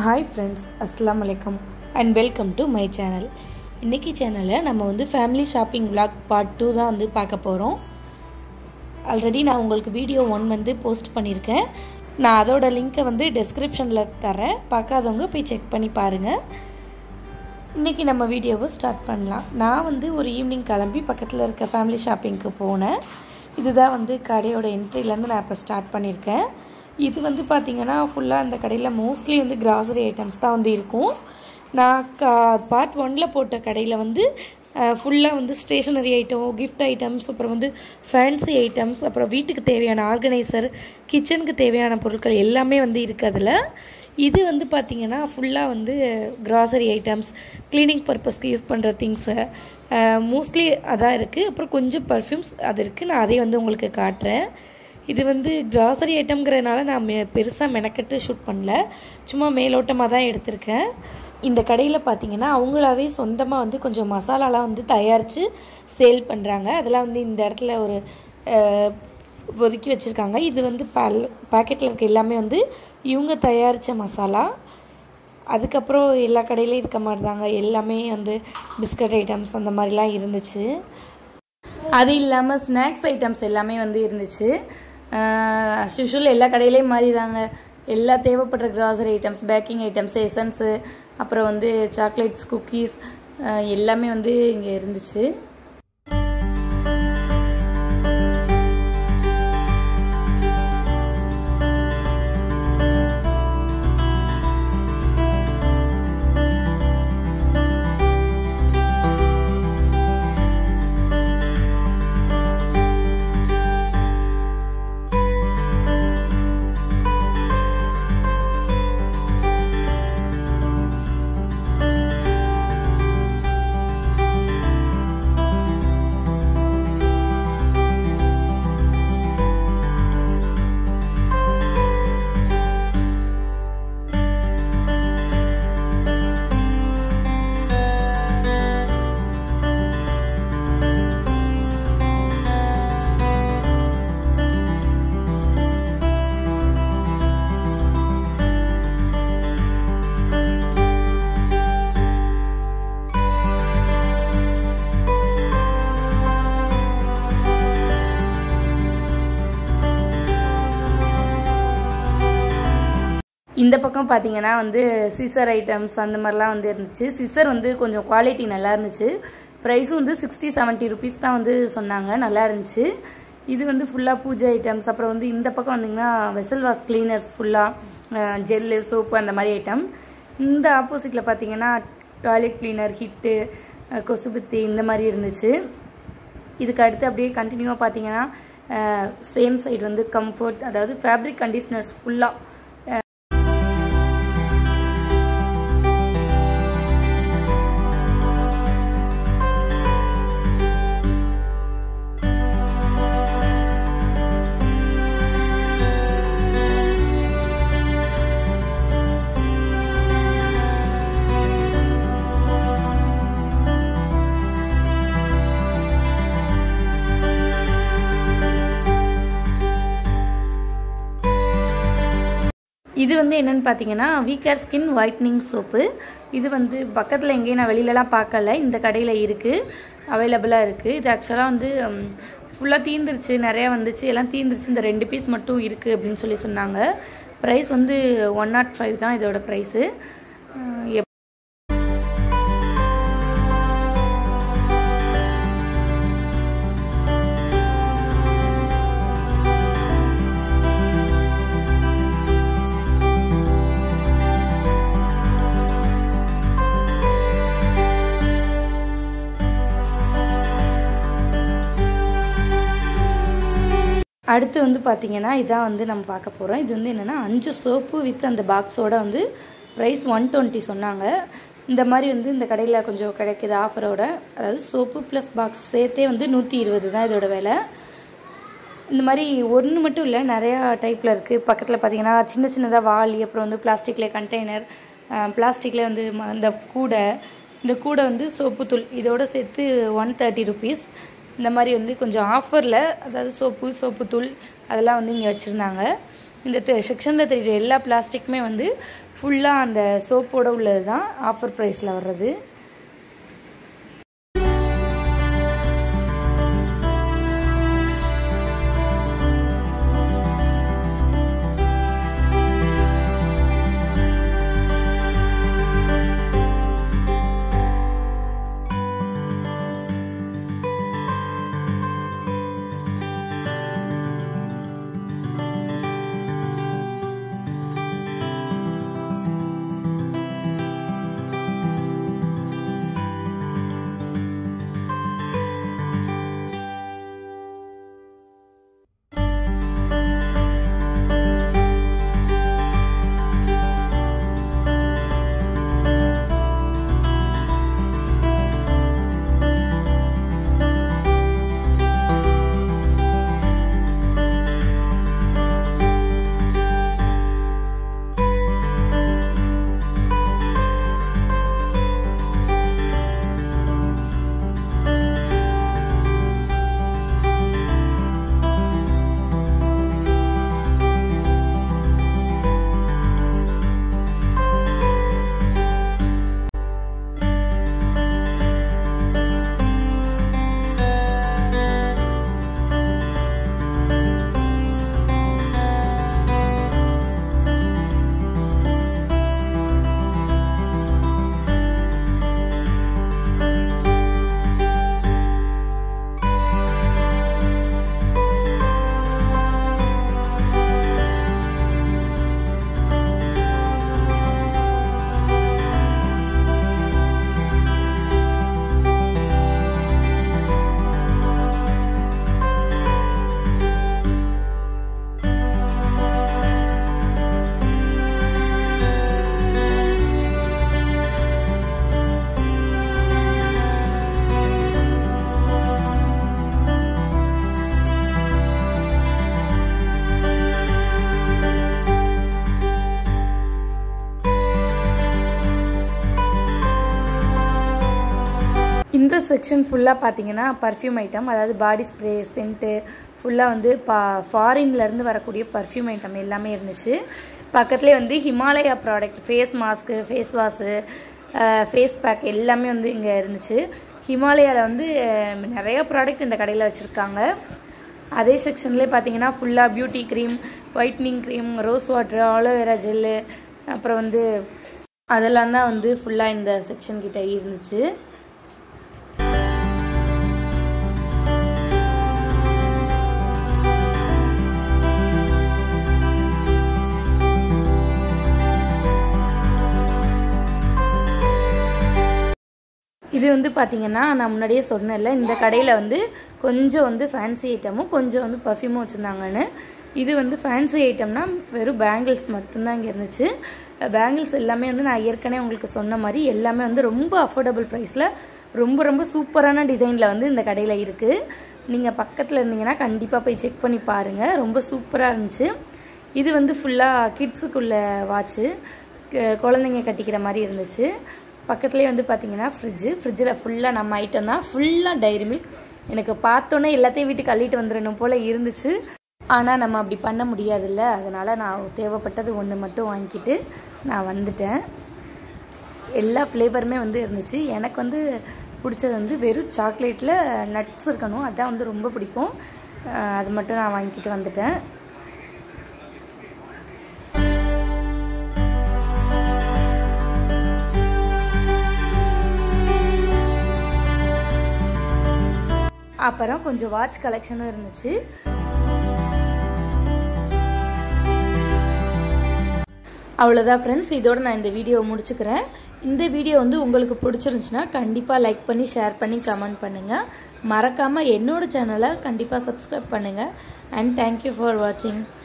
hi friends அஸ்லாம் வலைக்கம் and welcome to my channel இன்றைக்கி சேனலில் நம்ம வந்து family shopping vlog part two தான் வந்து பார்க்க போகிறோம் ஆல்ரெடி நான் உங்களுக்கு வீடியோ ஒன் வந்து போஸ்ட் பண்ணியிருக்கேன் நான் அதோட லிங்க்கை வந்து டெஸ்கிரிப்ஷனில் தரேன் பார்க்காதவங்க போய் செக் பண்ணி பாருங்கள் இன்றைக்கி நம்ம வீடியோவை ஸ்டார்ட் பண்ணலாம் நான் வந்து ஒரு ஈவினிங் கிளம்பி பக்கத்தில் இருக்க ஃபேமிலி ஷாப்பிங்க்கு போனேன் இதுதான் வந்து கடையோட என்ட்ரிலேருந்து நான் இப்போ ஸ்டார்ட் பண்ணியிருக்கேன் இது வந்து பார்த்திங்கன்னா ஃபுல்லாக அந்த கடையில் மோஸ்ட்லி வந்து கிராசரி ஐட்டம்ஸ் தான் வந்து இருக்கும் நான் கா பார்ட் ஒனில் போட்ட கடையில் வந்து ஃபுல்லாக வந்து ஸ்டேஷ்னரி ஐட்டம் கிஃப்ட் ஐட்டம்ஸ் அப்புறம் வந்து ஃபேன்சி ஐட்டம்ஸ் அப்புறம் வீட்டுக்கு தேவையான ஆர்கனைசர் கிச்சனுக்கு தேவையான பொருட்கள் எல்லாமே வந்து இருக்குது அதில் இது வந்து பார்த்திங்கன்னா ஃபுல்லாக வந்து கிராசரி ஐட்டம்ஸ் க்ளீனிங் பர்பஸ்க்கு யூஸ் பண்ணுற திங்ஸு மோஸ்ட்லி அதான் இருக்குது அப்புறம் கொஞ்சம் பர்ஃப்யூம்ஸ் அது இருக்குது நான் அதையும் வந்து உங்களுக்கு காட்டுறேன் இது வந்து கிராசரி ஐட்டம்ங்கிறதுனால நான் மெ பெருசாக மெனக்கெட்டு ஷூட் பண்ணல சும்மா மேலோட்டமாக தான் எடுத்திருக்கேன் இந்த கடையில் பார்த்தீங்கன்னா அவங்களாவே சொந்தமாக வந்து கொஞ்சம் மசாலாலாம் வந்து தயாரித்து சேல் பண்ணுறாங்க அதெல்லாம் வந்து இந்த இடத்துல ஒரு அஹ், ஒதுக்கி வச்சுருக்காங்க இது வந்து பல் பாக்கெட்டில் இருக்க எல்லாமே வந்து இவங்க தயாரித்த மசாலா அதுக்கப்புறம் எல்லா கடையிலையும் இருக்க மாதிரி தாங்க எல்லாமே வந்து பிஸ்கட் ஐட்டம்ஸ் அந்த மாதிரிலாம் இருந்துச்சு அது இல்லாமல் ஸ்நாக்ஸ் ஐட்டம்ஸ் எல்லாமே வந்து இருந்துச்சு யூஷுவல் எல்லா கடையிலையும் மாதிரி தாங்க எல்லா தேவைப்படுற grocery items baking items essence அப்புறம் வந்து சாக்லேட்ஸ் குக்கீஸ் எல்லாமே வந்து இங்கே இருந்துச்சு இந்த பக்கம் பார்த்தீங்கன்னா வந்து சிசர் ஐட்டம்ஸ் அந்த மாதிரிலாம் வந்து இருந்துச்சு சிசர் வந்து கொஞ்சம் குவாலிட்டி நல்லா இருந்துச்சு ப்ரைஸும் வந்து சிக்ஸ்டி செவன்ட்டி ருபீஸ் தான் வந்து சொன்னாங்க நல்லா இருந்துச்சு இது வந்து ஃபுல்லாக பூஜை ஐட்டம்ஸ் அப்புறம் வந்து இந்த பக்கம் வந்தீங்கன்னா வெசல் வாஷ் கிளீனர்ஸ் ஃபுல்லாக ஜெல்லு சோப்பு அந்த மாதிரி ஐட்டம் இந்த ஆப்போசிட்டில் பார்த்தீங்கன்னா டாய்லெட் கிளீனர் ஹிட்டு கொசுபத்தி இந்த மாதிரி இருந்துச்சு இதுக்கு அடுத்து அப்படியே கண்டினியூவாக பார்த்தீங்கன்னா சேம் சைடு வந்து கம்ஃபர்ட் அதாவது ஃபேப்ரிக் கண்டிஷ்னர்ஸ் ஃபுல்லாக இது வந்து என்னன்னு பார்த்தீங்கன்னா வீக்கர் ஸ்கின் ஒயிட்னிங் சோப்பு இது வந்து பக்கத்தில் எங்கேயும் நான் வெளியிலலாம் பார்க்கல இந்த கடையில் இருக்குது அவைலபிளாக இருக்குது இது ஆக்சுவலாக வந்து ஃபுல்லாக தீந்துருச்சு நிறையா வந்துச்சு எல்லாம் தீந்துருச்சு இந்த ரெண்டு பீஸ் மட்டும் இருக்குது அப்படின்னு சொல்லி சொன்னாங்க ப்ரைஸ் வந்து ஒன் நாட் ஃபைவ் தான் இதோட ப்ரைஸு அடுத்து வந்து பார்த்தீங்கன்னா இதான் வந்து நம்ம பார்க்க போகிறோம் இது வந்து என்னென்னா அஞ்சு சோப்பு வித் அந்த பாக்ஸோட வந்து ப்ரைஸ் ஒன் டுவெண்ட்டி சொன்னாங்க இந்த மாதிரி வந்து இந்த கடையில் கொஞ்சம் கிடைக்கிது ஆஃபரோட அதாவது சோப்பு ப்ளஸ் பாக்ஸ் சேர்த்தே வந்து நூற்றி இருபது தான் இதோட விலை இந்த மாதிரி ஒன்று மட்டும் இல்லை நிறையா டைப்பில் இருக்குது பக்கத்தில் பார்த்தீங்கன்னா சின்ன சின்னதாக வாளி அப்புறம் வந்து பிளாஸ்டிக்கில் கண்டெய்னர் பிளாஸ்டிக்கில் வந்து ம- இந்த கூடை இந்த கூடை வந்து சோப்பு தூள் இதோட சேர்த்து ஒன் தேர்ட்டி ருபீஸ் இந்த மாதிரி வந்து கொஞ்சம் ஆஃபரில் அதாவது சோப்பு சோப்பு தூள் அதெல்லாம் வந்து இங்கே வச்சுருந்தாங்க இந்த செக்ஷனில் தெரியுற எல்லா பிளாஸ்டிக்குமே வந்து ஃபுல்லாக அந்த சோப்போட உள்ளது தான் ஆஃபர் ப்ரைஸில் வர்றது இந்த செக்ஷன் ஃபுல்லாக பார்த்தீங்கன்னா பர்ஃப்யூம் ஐட்டம் அதாவது பாடி ஸ்ப்ரே சென்ட்டு ஃபுல்லாக வந்து பா ஃபாரின்லேருந்து வரக்கூடிய பர்ஃப்யூம் ஐட்டம் எல்லாமே இருந்துச்சு பக்கத்துலேயே வந்து Himalaya product face mask face wash face pack எல்லாமே வந்து இங்கே இருந்துச்சு ஹிமாலயாவில் வந்து அஹ், நிறைய ப்ராடக்ட் இந்த கடையில் வச்சுருக்காங்க அதே செக்ஷன்லேயே பார்த்தீங்கன்னா ஃபுல்லாக beauty cream whitening cream rose water aloe vera gel அப்புறம் வந்து அதெல்லாம் தான் வந்து ஃபுல்லாக இந்த செக்ஷன் கிட்ட இருந்துச்சு இது வந்து பார்த்தீங்கன்னா நான் முன்னாடியே சொன்னேன்ல இந்த கடையில் வந்து கொஞ்சம் வந்து ஃபேன்சி ஐட்டமும் கொஞ்சம் வந்து பர்ஃப்யூமும் வச்சுருந்தாங்கன்னு இது வந்து ஃபேன்சி ஐட்டம்னா வெறும் பேங்கிள்ஸ் மட்டும்தான் இங்கே இருந்துச்சு பேங்கிள்ஸ் எல்லாமே வந்து நான் ஏற்கனவே உங்களுக்கு சொன்ன மாதிரி எல்லாமே வந்து ரொம்ப அஃபோர்டபுள் ப்ரைஸில் ரொம்ப ரொம்ப சூப்பரான டிசைனில் வந்து இந்த கடையில் இருக்குது நீங்கள் பக்கத்தில் இருந்தீங்கன்னா கண்டிப்பாக போய் செக் பண்ணி பாருங்கள் ரொம்ப சூப்பராக இருந்துச்சு இது வந்து ஃபுல்லாக கிட்ஸுக்குள்ள வாட்ச்சு குழந்தைங்க கட்டிக்கிற மாதிரி இருந்துச்சு பக்கத்துலேயே வந்து பார்த்தீங்கன்னா ஃப்ரிட்ஜு ஃப்ரிட்ஜில் ஃபுல்லாக நம்ம ஐட்டம் தான் ஃபுல்லாக டைரி மில்க் எனக்கு பார்த்தோன்னே எல்லாத்தையும் வீட்டுக்கு அள்ளிட்டு வந்துடணும் போல் இருந்துச்சு ஆனால் நம்ம அப்படி பண்ண முடியாதுல்ல அதனால் நான் தேவைப்பட்டது ஒன்று மட்டும் வாங்கிக்கிட்டு நான் வந்துட்டேன் எல்லா ஃப்ளேவருமே வந்து இருந்துச்சு எனக்கு வந்து பிடிச்சது வந்து வெறும் சாக்லேட்டில் நட்ஸ் இருக்கணும் அதான் வந்து ரொம்ப பிடிக்கும் அஹ் அது மட்டும் நான் வாங்கிக்கிட்டு வந்துட்டேன் அப்புறம் கொஞ்சம் வாட்ச் கலெக்ஷனும் இருந்துச்சு அவ்வளோதான் ஃப்ரெண்ட்ஸ் இதோட நான் இந்த வீடியோவை முடிச்சுக்கிறேன் இந்த வீடியோ வந்து உங்களுக்கு பிடிச்சிருந்துச்சுன்னா கண்டிப்பாக லைக் பண்ணி ஷேர் பண்ணி கமெண்ட் பண்ணுங்கள் மறக்காமல் என்னோட சேனலை கண்டிப்பாக சப்ஸ்கிரைப் பண்ணுங்கள் அண்ட் தேங்க்யூ ஃபார் வாட்சிங்